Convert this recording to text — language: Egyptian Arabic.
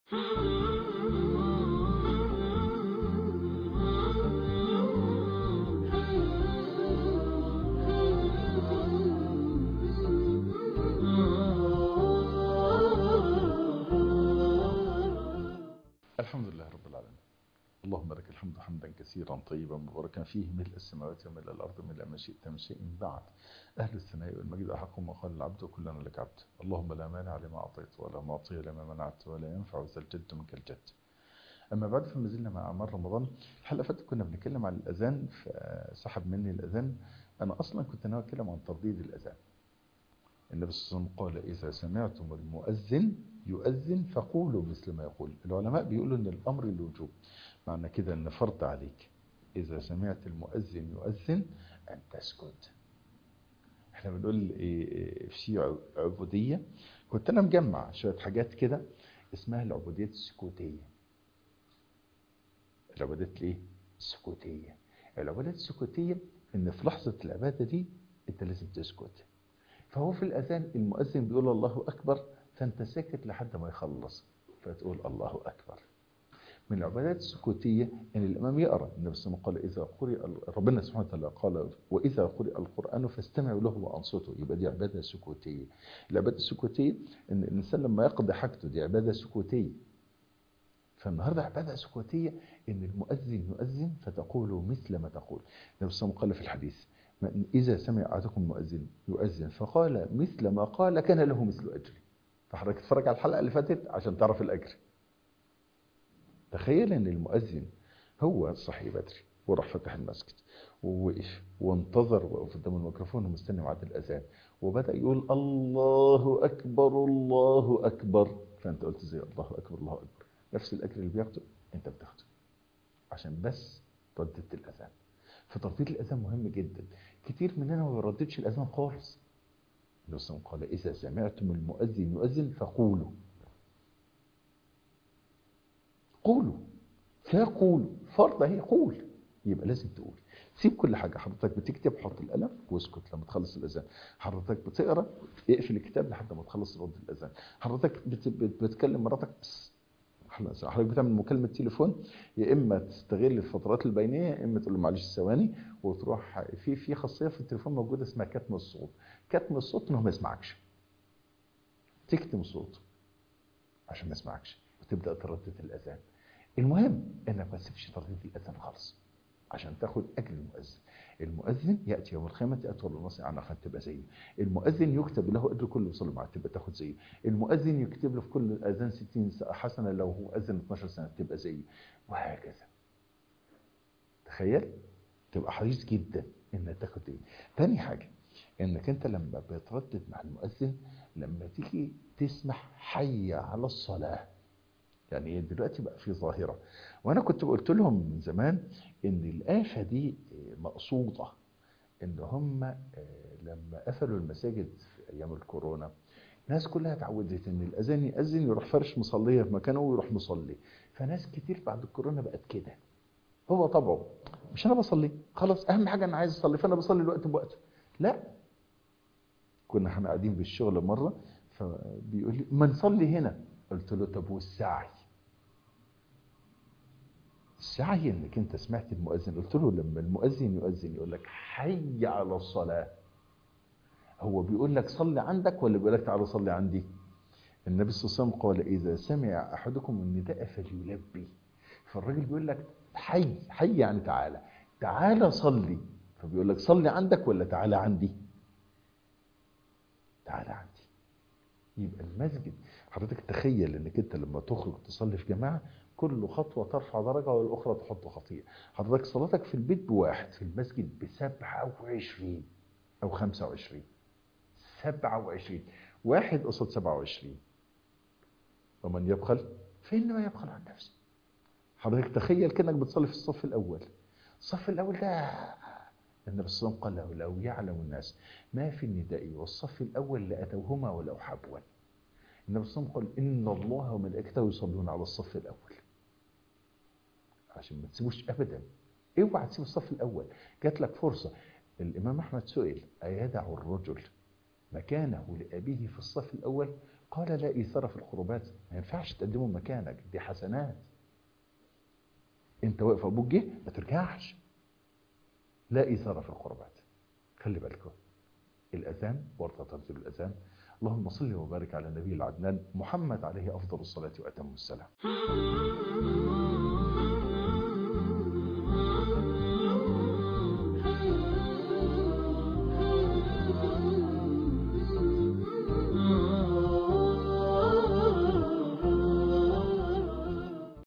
الحمد لله رب العالمين اللهم لك الحمد حمدا كثيرا طيبا مباركا فيه ملء السماوات وملء الارض ملء ما شئت من شيء بعد اهل الثناء والمجد احق ما قال العبد وكلنا لك عبد اللهم لا مانع لما اعطيت ولا معطي لما منعت ولا ينفع ذا الجد منك الجد اما بعد فما زلنا مع اعمال رمضان الحلقه فاتت كنا بنتكلم عن الاذان فسحب مني الاذان انا اصلا كنت ناوي اتكلم عن ترديد الاذان النبي صلى الله عليه وسلم قال إذا سمعتم المؤذن يؤذن فقولوا مثل ما يقول العلماء بيقولوا أن الأمر الوجوب معنى كده أن فرض عليك إذا سمعت المؤذن يؤذن أن تسكت احنا بنقول إيه في عبودية كنت أنا مجمع شوية حاجات كده اسمها العبودية السكوتية العبودية الايه؟ السكوتية العبودية السكوتية ان في لحظة العبادة دي انت لازم تسكت فهو في الأذان المؤذن بيقول الله أكبر فأنت ساكت لحد ما يخلص فتقول الله أكبر من العبادات السكوتية أن الإمام يقرأ النبي صلى الله عليه وسلم قال إذا قرئ ربنا سبحانه وتعالى قال وإذا قرئ القرآن فاستمعوا له وأنصتوا يبقى دي عبادة سكوتية العبادة السكوتية أن الإنسان لما يقضي حاجته دي عبادة سكوتية فالنهارده عباده سكوتيه ان المؤذن يؤذن فتقول مثل ما تقول النبي صلى الله عليه وسلم قال في الحديث إذا سمع أحدكم المؤذن يؤذن فقال مثل ما قال كان له مثل أجري فحضرتك تتفرج على الحلقة اللي فاتت عشان تعرف الأجر تخيل أن المؤذن هو صحي بدري وراح فتح المسجد ووقف وانتظر وقف قدام الميكروفون ومستني ميعاد الأذان وبدأ يقول الله أكبر الله أكبر فأنت قلت زي الله أكبر الله أكبر نفس الأجر اللي بياخده أنت بتاخده عشان بس ردت الأذان فترديد الأذان مهم جدا كتير مننا ما بيرددش الأذان خالص الرسول قال إذا سمعتم المؤذن يؤذن فقولوا قولوا فقولوا فرض هي قول يبقى لازم تقول سيب كل حاجة حضرتك بتكتب حط القلم واسكت لما تخلص الأذان حضرتك بتقرأ اقفل الكتاب لحد ما تخلص رد الأذان حضرتك بت... بت... بتكلم مراتك بس حضرتك بتعمل مكالمة تليفون يا إما تستغل الفترات البينية يا إما تقول له معلش ثواني وتروح في في خاصية في التليفون موجودة اسمها كتم الصوت كتم الصوت إنه ما يسمعكش تكتم صوته عشان ما يسمعكش وتبدأ تردد الأذان المهم إنك ما تسيبش ترديد الأذان خالص عشان تاخد أجر المؤذن المؤذن يأتي يوم القيامة أطول الناس عنقا تبقى زيه المؤذن يكتب له أجر كل وصل معاه تبقى تاخد زيه المؤذن يكتب له في كل أذان 60 حسنة لو هو أذن 12 سنة تبقى زيه وهكذا تخيل تبقى حريص جدا انك تاخد ايه تاني حاجة انك انت لما بتردد مع المؤذن لما تيجي تسمح حي على الصلاه يعني دلوقتي بقى في ظاهرة وأنا كنت قلت لهم من زمان إن الآفة دي مقصودة إن هم لما قفلوا المساجد في أيام الكورونا الناس كلها اتعودت إن الأذان يأذن يروح فرش مصلية في مكانه ويروح مصلي فناس كتير بعد الكورونا بقت كده هو طبعه مش أنا بصلي خلاص أهم حاجة أنا عايز أصلي فأنا بصلي الوقت بوقته لا كنا احنا قاعدين بالشغل مرة فبيقول لي ما نصلي هنا قلت له طب والسعي السعي انك انت سمعت المؤذن قلت له لما المؤذن يؤذن يقول لك حي على الصلاة هو بيقول لك صلي عندك ولا بيقول لك تعالى صلي عندي النبي صلى الله عليه وسلم قال إذا سمع أحدكم النداء فليلبي فالراجل بيقول لك حي حي يعني تعالى تعالى صلي فبيقول لك صلي عندك ولا تعالى عندي تعالى عندي يبقى المسجد حضرتك تخيل انك انت لما تخرج تصلي في جماعه كل خطوه ترفع درجه والاخرى تحط خطيئه حضرتك صلاتك في البيت بواحد في المسجد ب 27 او 25 27 واحد قصاد 27 ومن يبخل فانما يبخل عن نفسه حضرتك تخيل كانك بتصلي في الصف الاول الصف الاول ده النبي صلى الله عليه وسلم قال لو يعلم الناس ما في النداء والصف الأول لأتوهما ولو حبوا النبي صلى الله عليه وسلم قال إن الله وملائكته يصلون على الصف الأول عشان ما تسيبوش أبدا اوعى تسيب الصف الأول جات لك فرصة الإمام أحمد سئل أيدع الرجل مكانه لأبيه في الصف الأول قال لا إيثار في القربات ما ينفعش تقدمه مكانك دي حسنات انت واقف ابوك جه ما ترجعش لا إيثار في القربات خلي بالكم الأذان ورطة تنزل الأذان اللهم صل وبارك على النبي العدنان محمد عليه أفضل الصلاة وأتم السلام